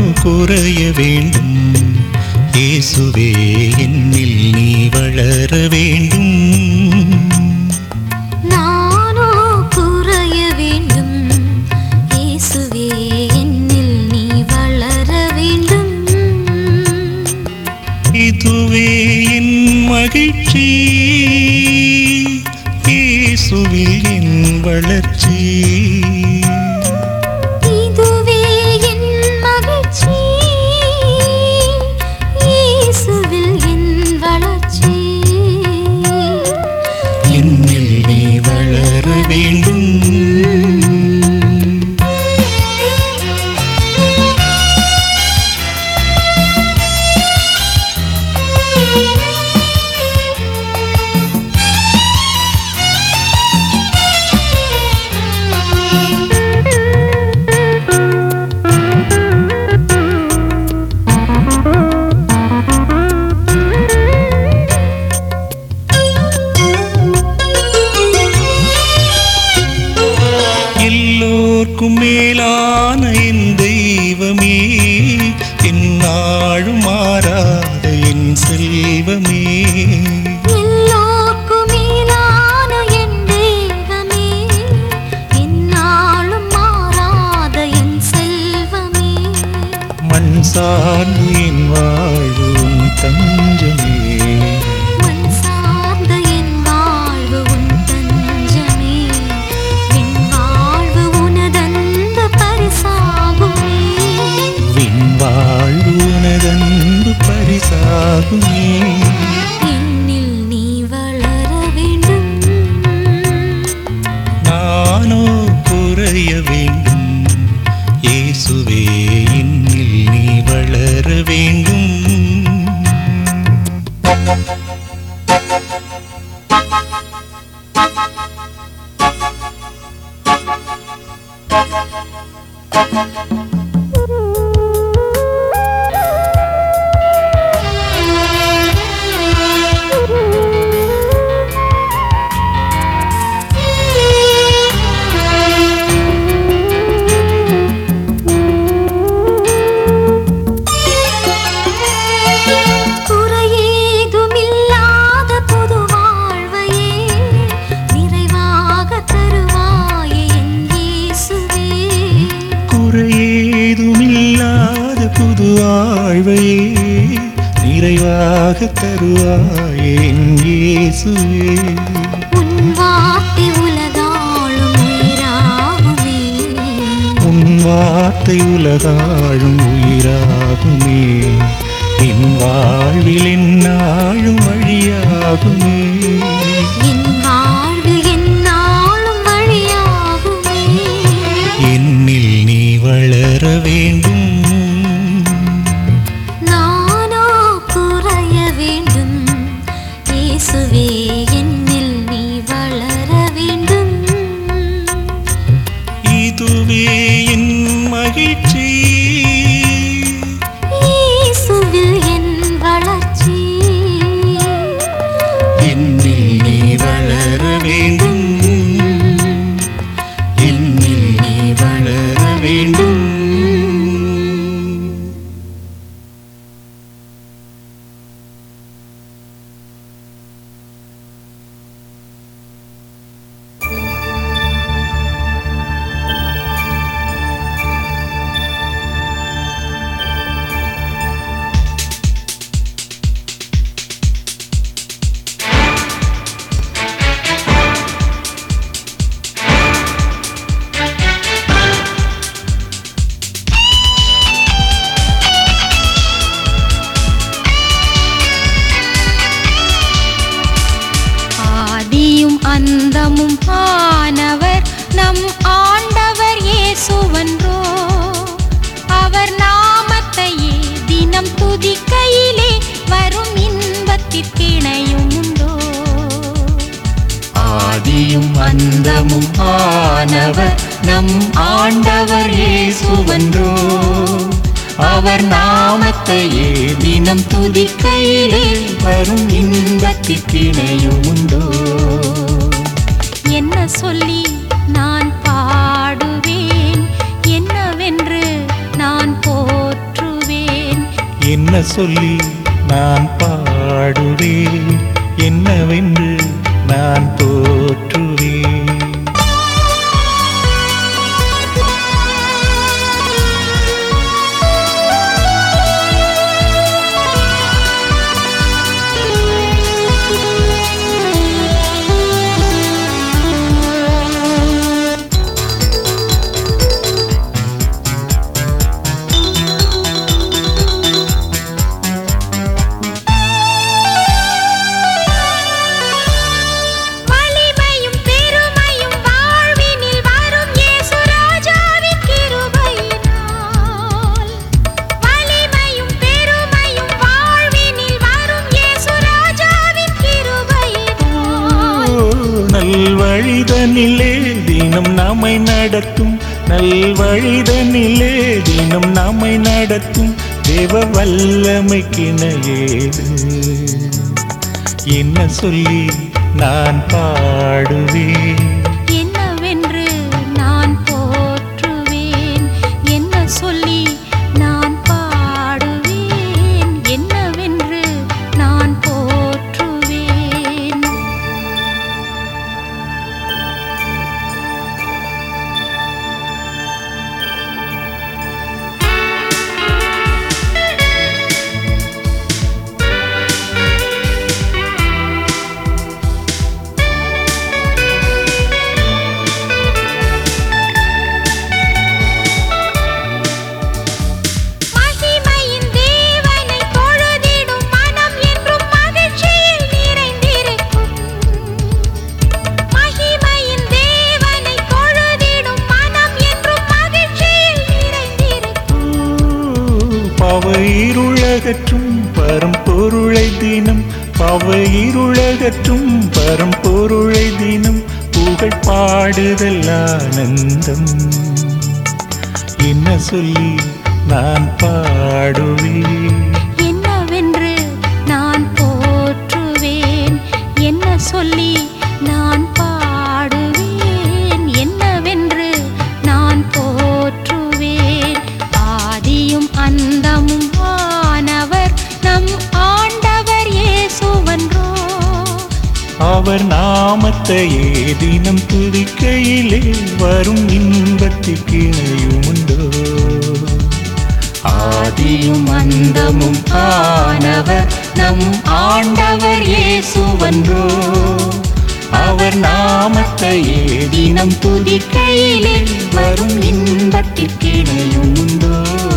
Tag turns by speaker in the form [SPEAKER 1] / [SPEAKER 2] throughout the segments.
[SPEAKER 1] குறைய வேண்டும் இயேசுவே என்னில் நீ வளர வேண்டும்
[SPEAKER 2] நானோ குறைய வேண்டும் இயேசுவே என்னில் நீ வளர வேண்டும்
[SPEAKER 1] இதுவே என் மகிழ்ச்சி இயேசுவில் என் வளர்ச்சி
[SPEAKER 2] இதுவே என் மகிழ்ச்சி இயேசுவில் என் வளர்ச்சி
[SPEAKER 1] என்னில் நீ வளர வேண்டும் எல்லோர்க்கும் மேலான என் தெய்வமே என்னாழும் மாறாத என் செல்வமே
[SPEAKER 2] எல்லோர்க்கும் மேலான என் தெய்வமே என்னாலும் மாறாத என் செல்வமே
[SPEAKER 1] மண் சார்ந்து என் வாழ்வு உன் தஞ்சமே
[SPEAKER 2] மண் சார்ந்த என் வாழ்வு உன் தஞ்சமே என் வாழ்வு உனதன்பு பரிசாகுமே
[SPEAKER 1] விண் வாழ்வு உனதன்பு பரிசாகுமே
[SPEAKER 2] என்னில் நீ வளர வேண்டும்
[SPEAKER 1] நானோ குறைய வேண்டும் இயேசுவே என்னில் நீ வளர வேண்டும்
[SPEAKER 2] குறையேதுமில்லாத புது வாழ்வையே நிறைவாக தருவாயே என் இயேசுவே
[SPEAKER 1] குறையேதுமில்லாத புது வாழ்வையே நிறைவாக தருவாயே என் இயேசுவே
[SPEAKER 2] உன் வார்த்தை உலகாளும் உயிராகுமே
[SPEAKER 1] உன் வார்த்தை உலகாழும் உயிராகுமே என் வாழ்வில் என்னாழும் வழியாகுமே
[SPEAKER 2] என் வாழ்வில் என்னாலும் வழியாகுமே
[SPEAKER 1] என்னில் நீ வளர வேண்டும்
[SPEAKER 2] நானோ குறைய வேண்டும் இயேசுவே என்னில் நீ வளர வேண்டும்
[SPEAKER 1] இதுவே என் மகிழ்ச்சி
[SPEAKER 2] இயேசுவில் என் வளர்ச்சி
[SPEAKER 1] என்னில் நீ வளர வேண்டும் என்னில் நீ வளர வேண்டும்
[SPEAKER 3] ஆதியும் அந்தமும் ஆனவர் நம் ஆண்டவர் இயேசுவன்றோ அவர் நாமத்தையே தினம் துதிக்கையிலே வரும் இன்பத்திற்கிணையும் உண்டோ
[SPEAKER 1] ஆதியும் அந்தமும் ஆனவர் நம் ஆண்டவர் இயேசுவன்றோ அவர் நாமத்தையே தினம் துதிக்கையிலே வரும் இன்பத்திற்கிணையும் உண்டோ
[SPEAKER 3] என்ன சொல்லி நான் பாடுவேன் என்னவென்று நான் போற்றுவேன்
[SPEAKER 1] என்ன சொல்லி நான் பாடுவேன் என்னவென்று நான் போற்றுவேன்
[SPEAKER 3] வலிமையும் பெருமையும் வாழ்வினில் வரும் இயேசு ராஜாவின் கிருபையினால் வலிமையும் பெருமையும் வாழ்வினில் வரும் இயேசு ராஜாவின் கிருபையினால்
[SPEAKER 1] நல்வழிதனிலே தினம் நம்மை நடத்தும் நல்வழிதனிலே தினம் நம்மை நடத்தும் தேவ வல்லமைக்கிணையேது என்ன சொல்லி நான் பாடுவேன்
[SPEAKER 3] என்னவென்று நான் போற்றுவேன் என்ன சொல்லி நான் பாடுவேன் என்னவென்று நான் போற்றுவேன் மகிமையின் தேவனை தொழுதிடும் மனம் என்றும் மகிழ்ச்சியில் நிறைந்திருக்கும் மகிமையின் தேவனை தொழுதிடும் மனம் என்றும் மகிழ்ச்சியில் நிறைந்திருக்கும்
[SPEAKER 1] பவையிருளகற்றும் பரம்பொருளை தினம் பவையிருளகற்றும் பரம்பொருளை தினம் புகழ் பாடுதல் ஆனந்தம் என்ன சொல்லி நான் பாடுவேன்
[SPEAKER 3] என்னவென்று நான் போற்றுவேன் என்ன சொல்லி நான் பாடுவேன் என்னவென்று நான் போற்றுவேன் ஆதியும் அந்தமும் ஆனவர் நம் ஆண்டவர் இயேசுவன்றோ
[SPEAKER 1] அவர் நாமத்தையே தினம் துதிக்கையிலே வரும் இன்பத்திற்கு இணையுமுண்டோ ஆதியும் அந்தமும் ஆனவர் நம் ஆண்டவர் இயேசுவன்றோ அவர் நாமத்தையே தினம் துதிக்கையிலே வரும் இன்பத்திற்கு இணையுமுண்டோ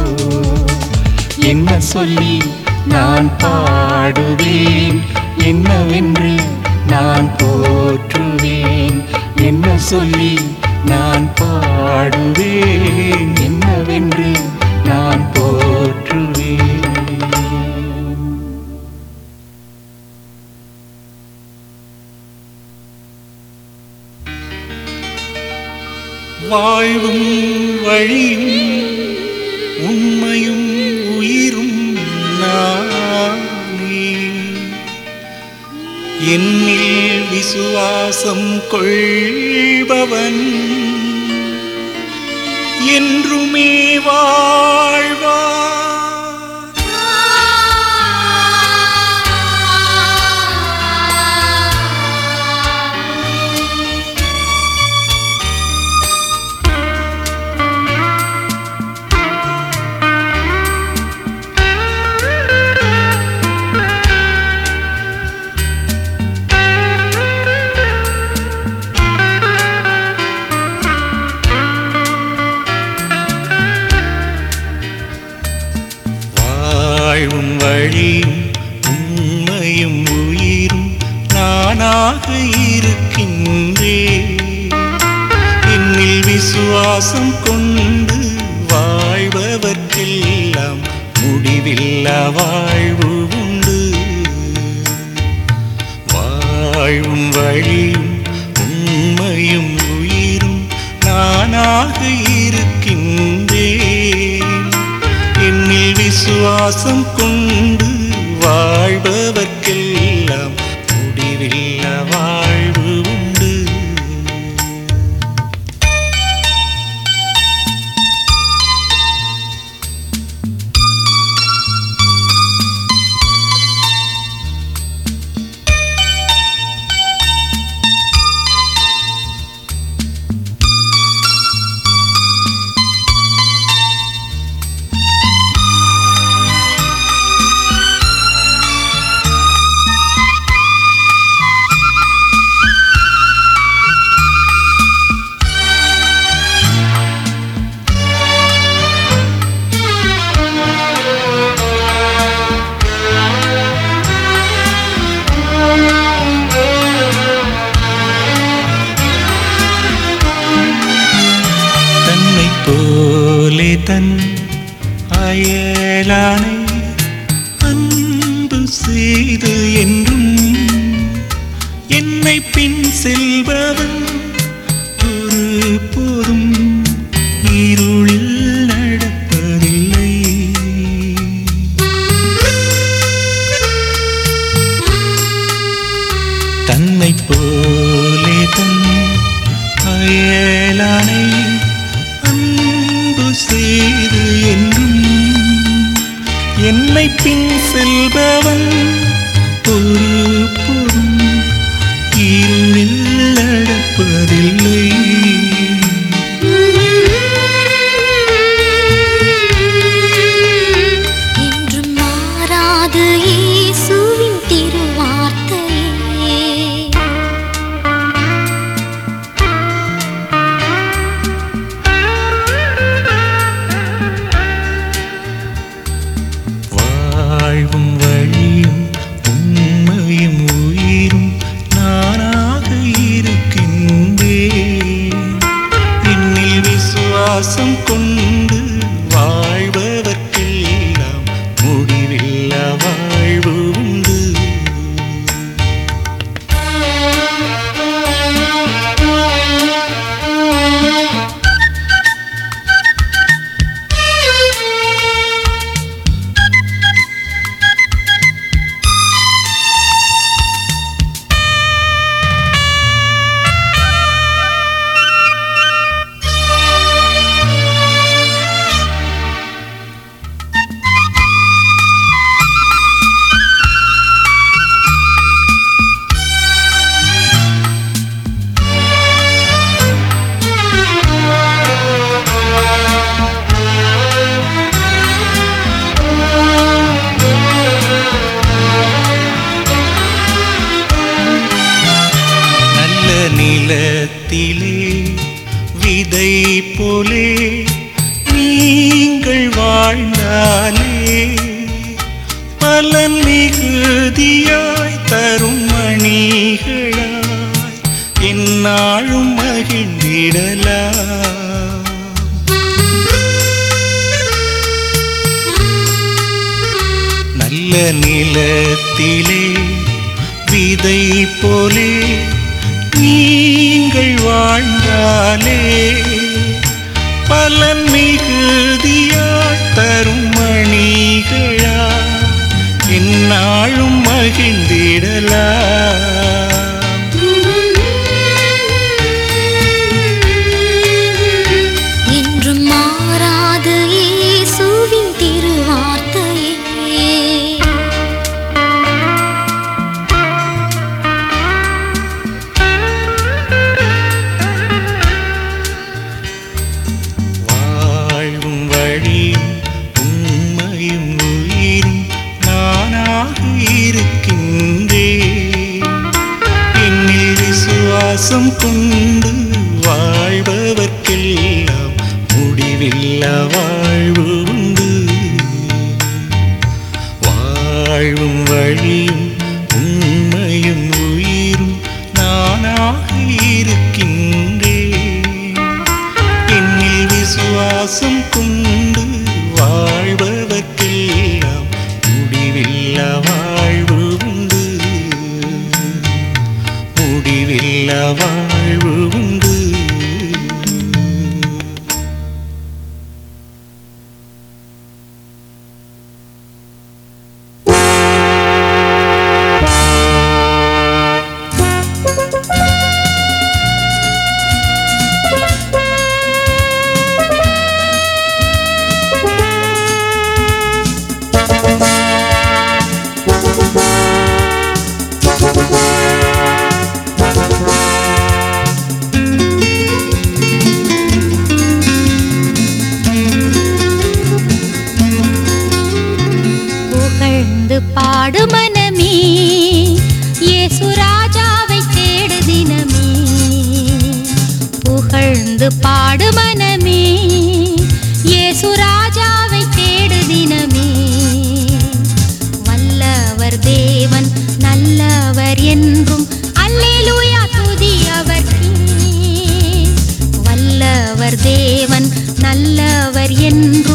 [SPEAKER 1] என்ன சொல்லி நான் பாடுவேன் என்னவென்று நான் போற்றுவேன் என்ன சொல்லி நான் பாடுவேன் என்னவென்று நான் போற்றுவேன் வாழ்வும் வழியும் உண்மையும் உயிரும் நானே என்னில் விசுவாசம் கொள்பவன் என்றுமே வாழ்வார் வாழ்வும் வழியும் உண்மையும் உயிரும் நானாக இருக்கின்றேன் என்னில் விசுவாசம் கொண்டு வாழ்பவர்க்கெல்லாம் முடிவில்லா வாழ்வு உண்டு வாழ்வும் வழியும் உண்மையும் உயிரும் நானாக இருக்கின்றேன் என்னில் விசுவாசம் கொண்டு வாழ்பவர்க்கெல்லாம் முடிவில்லா வாழ்வு உண்டு தன் அயலானை அன்பு செய்து என்றும் என்னை பின் செல்பவன் ஒரு போதும் இருளில் நடப்பதில்லை தன்னை போலே தன் அயலானை அன்பு செய்து என்றும் என்னை பின் செல்பவன் ஒரு பொருள் இருளில் நடப்பதில்லை
[SPEAKER 2] என்றும் மாறாது இயேசுவின் திருவார்த்தையே
[SPEAKER 1] வாழ்வும் வழியும் உண்மையும் உயிரும் நானாக இருக்கின்றேன் என்னில் விசுவாசம் கொண்டு வாழ்பவர்க்கெல்லாம் முடிவில்லா வாழ்வு உண்டு நல்ல நிலத்திலே விதை போலே நீங்கள் வாழ்ந்தாலே பலன் மிகுதியாய் தரும் மணிகளாய் என்னாலும் மகிழ்ந்திடலாம் நல்ல நிலத்திலே விதை போலே நீங்கள் வாழ்ந்தாலே பலன் மிகுதியாய் தரும் மணிகளா என்னாலும் மகிழ்ந்திடலாம்
[SPEAKER 2] என்றும் மாறாது இயேசுவின் திருவார்த்தையே
[SPEAKER 1] வாழ்வும் வழியும் உண்மையும் உயிரும் நானாக இருக்கின்றேன் என்னில் விசுவாசம் கொண்டு வாழ்பவர்க்கெல்லாம் முடிவில்லா வாழ்வு உண்டு வாழ்வும் வழியும் உண்மையும் உயிரும் நானாக இருக்கின்றேன் என்னில் விசுவாசம் கொண்டு வாழ்பவர்க்கெல்லாம் முடிவில்லா வாழ்வு உண்டு முடிவில்லா வாழ்வு உண்டு
[SPEAKER 3] புகழ்ந்து பாடு மனமே இயேசு ராஜாவை தேடு தினமே புகழ்ந்து பாடு மனமே இயேசு ராஜாவை தேடு தினமே வல்லவர் தேவன் நல்லவர் என்றும் அல்லேலூயா துதி அவர்க்கே வல்லவர் தேவன் நல்லவர் என்றும்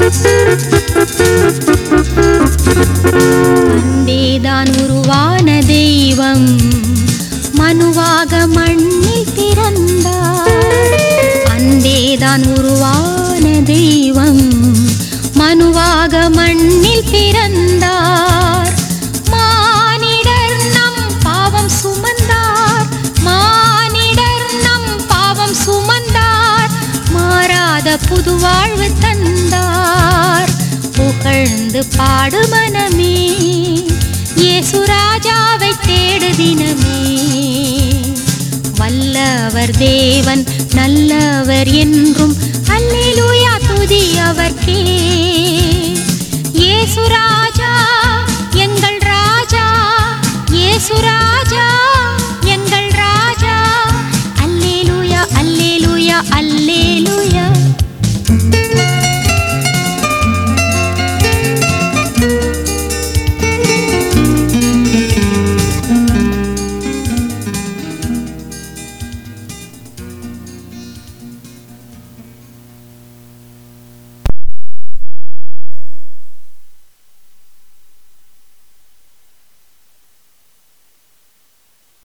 [SPEAKER 3] அன்பேதான் உருவான தெய்வம் மனுவாக மண்ணில் பிறந்தார் அன்பேதான் உருவான தெய்வம் மனுவாக மண்ணில் பிறந்தார் மானிடர் நம் பாவம் சுமந்தார் மானிடர் நம் பாவம் சுமந்தார் மாறாத புது வாழ்வு தந்தார் புகழ்ந்து பாடு மனமே இயேசு ராஜாவை தேடு தினமே வல்லவர் தேவன் நல்லவர் என்றும் அல்லேலூயா துதி அவர்க்கே இயேசு ராஜா